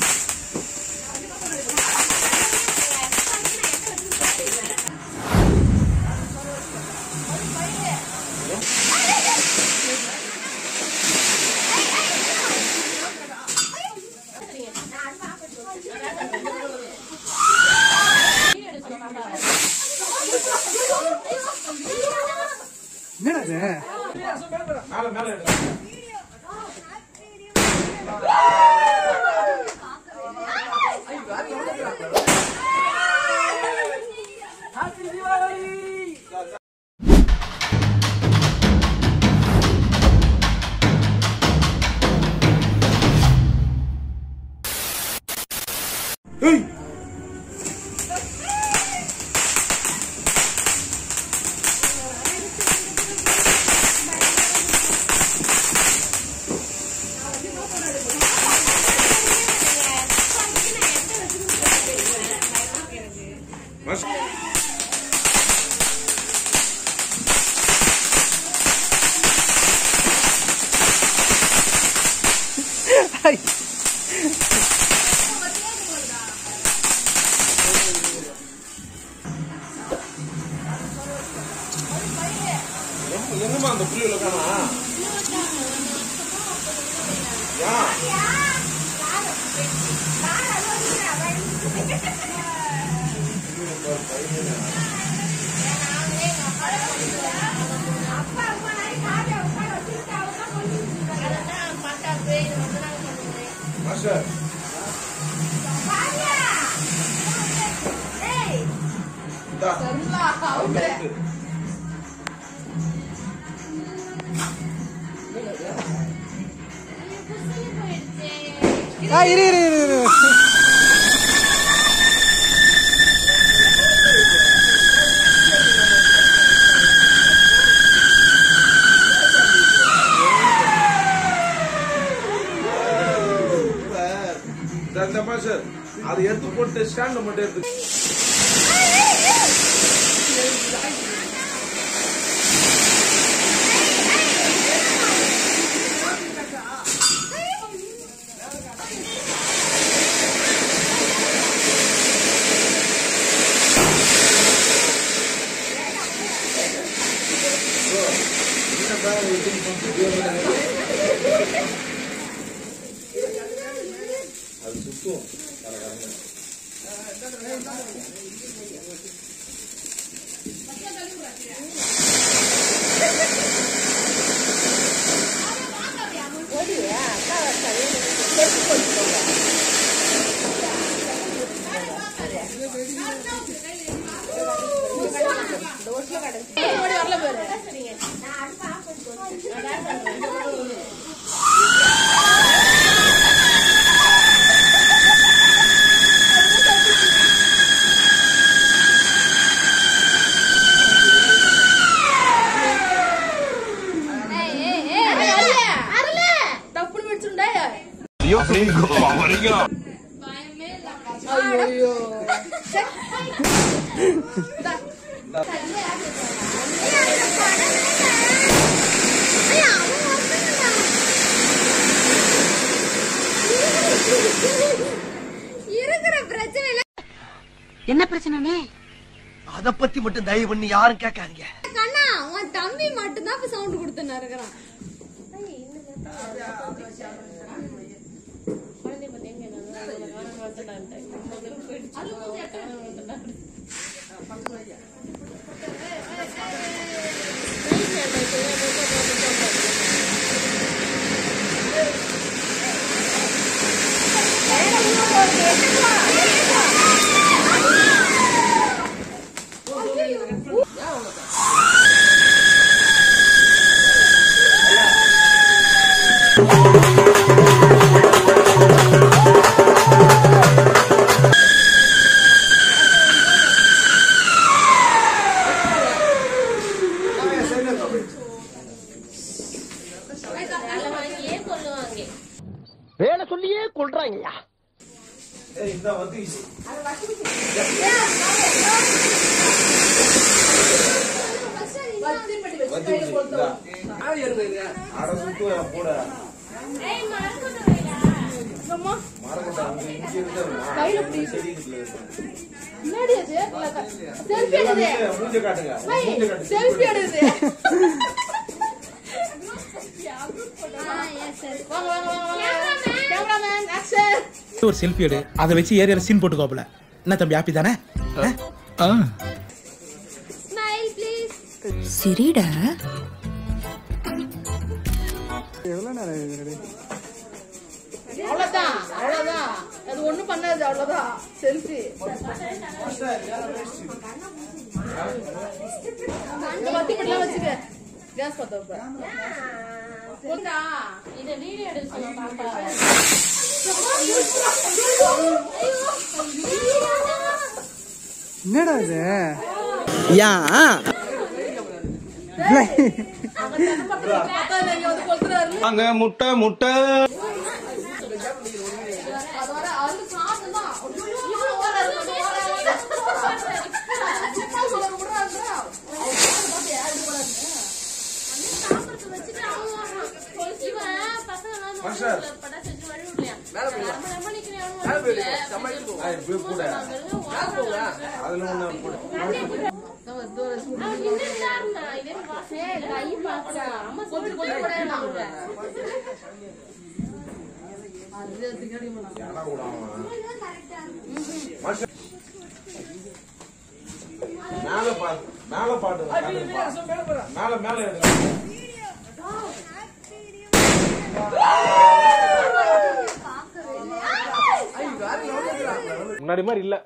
என்னடா ஏய் எங்கம்மா அந்த புள்ளியில காணா மாஸ்டர் இந்தா. Out, out. ஆ இரு இரு இரு இரு இந்த- இந்த மாஸ்டர் அதை எடுத்து போட்டு ஸ்டாண்ட் மட்டும் எடுத்து அது சுத்தும் தப்புன்னு முடிச்சுண்டா இருக்கிற பிரச்சனையில என்ன பிரச்சனைனே அத பத்தி மட்டும் தயவு பண்ணி யாரும் கேட்காதீங்க கண்ணா உன் தம்பி மட்டும் தான் இப்ப சவுண்ட் கொடுத்துன்னு இருக்கிறான் வேலை சொல்லியே கொள்றாங்கய்யா ஏய், இந்த வந்து வந்து இந்தா. அட சுத்துவேன் கூட ஏய் மறந்துடுவேடா அம்மா மரக்கட்டை அங்க இங்க இருக்கிறது. கையில பிடி. செடி இருக்குல்ல. முன்னாடி அது செல்ஃபி எடுது மூஞ்ச காட்டுங்க ஹை, மூஞ்ச காட்டுங்க செல்ஃபி எடுது வாங்க வாங்க வாங்க கேமராமேன் ஆக்ஷன் ஒரு செல்ஃபி எடு அதை வச்சு ஏரியால சீன் போட்டுக்கோப்பல என்ன தம்பி ஹாப்பி தானே ஆ ஸ்மைல் ப்ளீஸ் சிரிடா அவ்வளவுதான் அவ்வளவுதான் அது ஒண்ணும் பண்ணாது அவ்வளவுதான் செல்ஃபி இந்த பத்தி மட்டும் வச்சுக்க கேஸ் பத்த கொண்டா இத வீடியோ எடுக்க சொல்ல பாப்பா என்னடா இது பார்த்தா நீங்க வந்து கொளுத்துறாரு அங்க முட்டை முட்டை அது வர அது சாப்பிட்டுதான் இவரு ஓடுறாரு ஓடுறாரு சும்மா சொல்ல விடுறாரு மாஸ்டர். ஆ, இப்படி கூட அதுல ஒண்ணு போடு. கொஞ்சம் கொஞ்சம் விடையலாம் ஏடா விடாம. மாஸ்டர். மேல பாட்டு மேல பாட்டு மேல மேல எடுங்க முன்னாடி மாதிரி இல்ல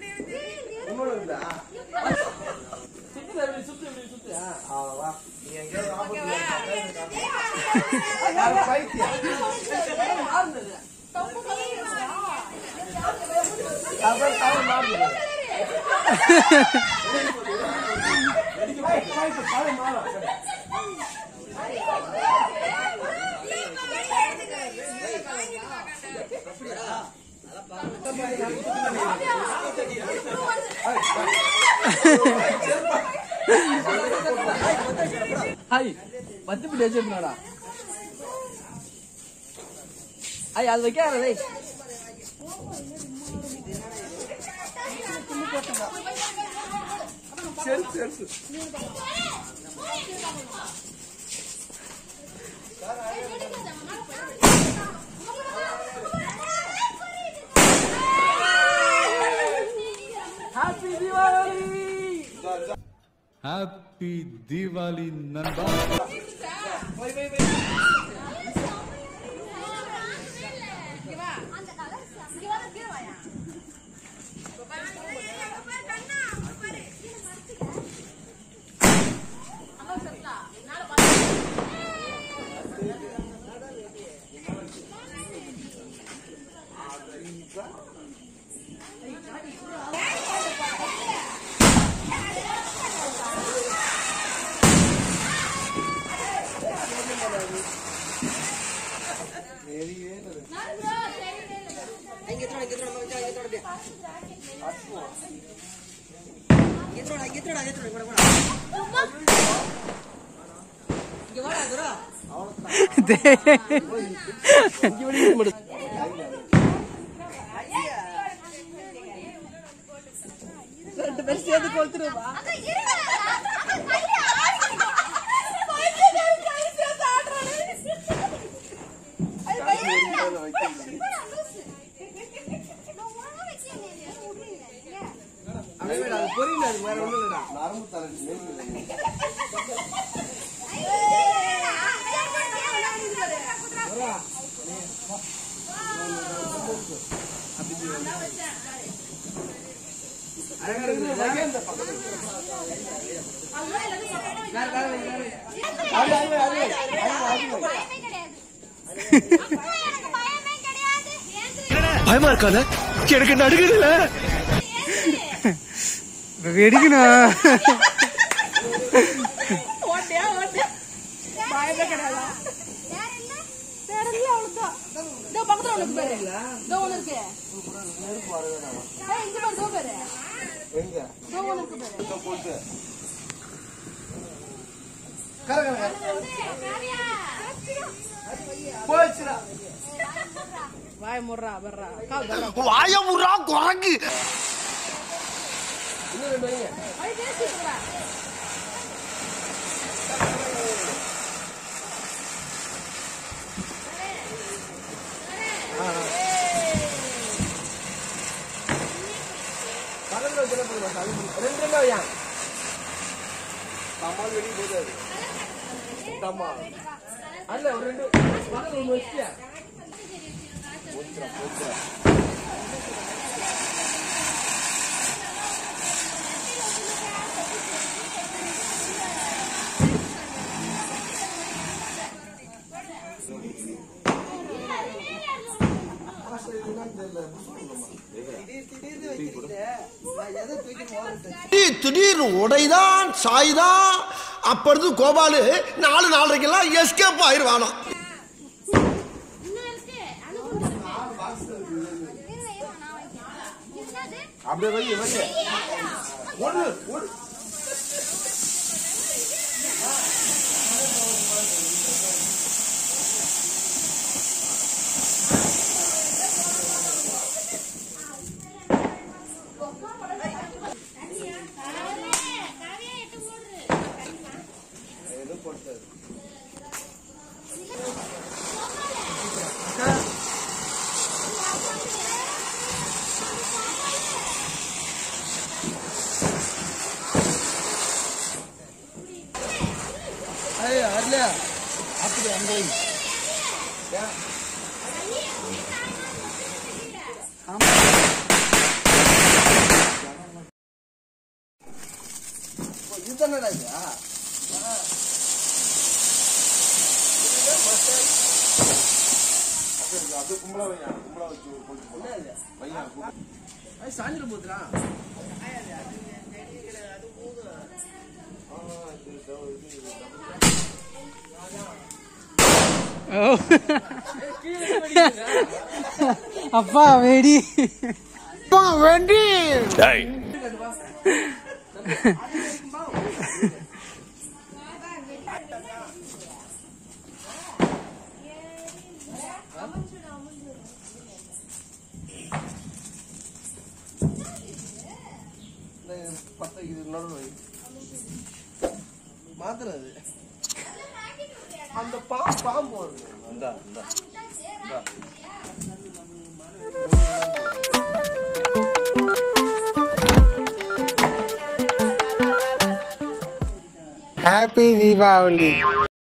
ஹாய் பத்து பிடி வச்சிருந்தாடா ஐய் அது வைக்காதே ஹாப்பி தீபாவளி ஹாப்பி தீபாவளி நண்பா ரெண்டு பேரும் சேர்ந்து கொளுத்துருவா புரியல அது வேற ஒண்ணும் இல்லடா பயமா இருக்காத எனக்கு நடுக்குதுல வெடிக்கணும் ஓட்டியா ஓட்டியா பயமே கிடையாதா வேற இல்ல அவ்வளவுதான் இதோ பக்கத்துல ஒண்ணு இருக்கு பாரு இதோ ஒண்ணு இருக்கு ஏய், இங்க பாரு இதோ பாரு இதோ ஒண்ணு இருக்கு பாரு போச்சுடா வாய முடுறா வர்றா கால் வர்றா வாயமுறா குரங்கு இன்னும் ரெண்டு வைங்க அது பேசிட்டு இருக்கா பக்கத்துல வச்சுனா போதுமா சாமி ரெண்டு ரெண்டு வையா தம்மால் வெளியே போகாது தம்மா அல்ல ஒரு ரெண்டு பக்கத்துல ஒன்று வச்சியா திடீர் திடீர்னு உடைதான் சாய்தான் அப்பொழுது கோபாலு நாலு நாலரைக்கெல்லாம் எஸ்கேப் ஆயிருவானா இன்னும் இருக்கு அது கொடுத்துருக்கேன் அப்படியே வை வை ஒண்ணு ஒரு ஐயா வரல இதுதானடா ஐயா அது கும்பலா வையா கும்பலா வச்சு போட்டு வையா அது சாஞ்சிட போதுடா அப்பா வெடி வெண்டி பத்து இது நடுவில் வை மாத்துறது அந்த பா பாம்பு வருது இந்தா இந்தா ஹாப்பி தீபாவளி